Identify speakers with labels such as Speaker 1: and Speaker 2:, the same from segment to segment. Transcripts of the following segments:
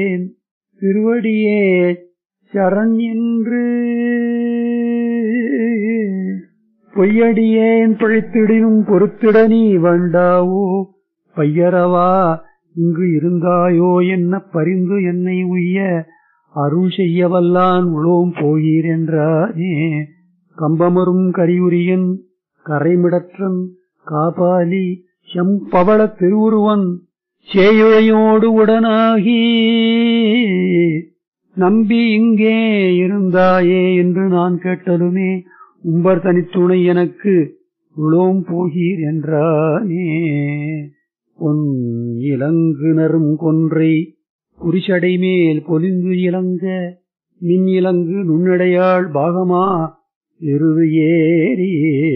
Speaker 1: திருவடியே சரண் என்று பொய்யடியேன் பிழைத்திடினும் பொறுத்திட நீ வண்டாவோ பையரவா இங்கு இருந்தாயோ என்ன பரிந்து என்னை உய்ய அருள் செய்ய வல்லான் உளோம் போகீர் என்றானே கம்பமரும் கரியுரியன் கரைமிடற்றன் காபாலி செம்பவள திருவுருவன் சேயுழையோடு உடனாகி நம்பி இங்கே இருந்தாயே என்று நான் கேட்டலுமே உம்பர் தனித்துணை எனக்கு உளோம் போகீர் என்றானே பொன் இலங்குனரும் கொன்றை குறிச்சடை மேல் பொலிந்து இலங்க மின் இலங்கு நுண்ணடையாள் பாகமா எருது ஏறி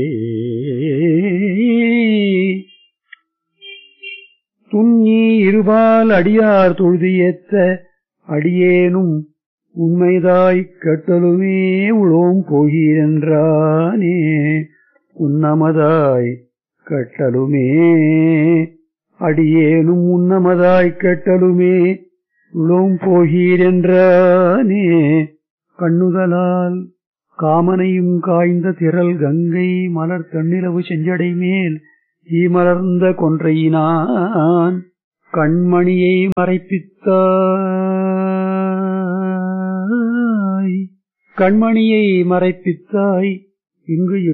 Speaker 1: துண்ணி இருபால் அடியார் தொழுது ஏத்த அடியேனும் உண்மைதாய் கட்டலுமே உளோம் போகிறென்றானே உன்னமதாய் கட்டலுமே அடியேனும் உன்னமதாய் கட்டலுமே உளோம் போகிறென்றானே கண்ணுதலால் காமனையும் காய்ந்த திரள் கங்கை மலர் தன்னிலவு செஞ்சடை மேல் ஈமலர்ந்த கொன்றையினான் கண்மணியை மறைப்பித்தாய் கண்மணியை மறைப்பித்தாய் இங்கு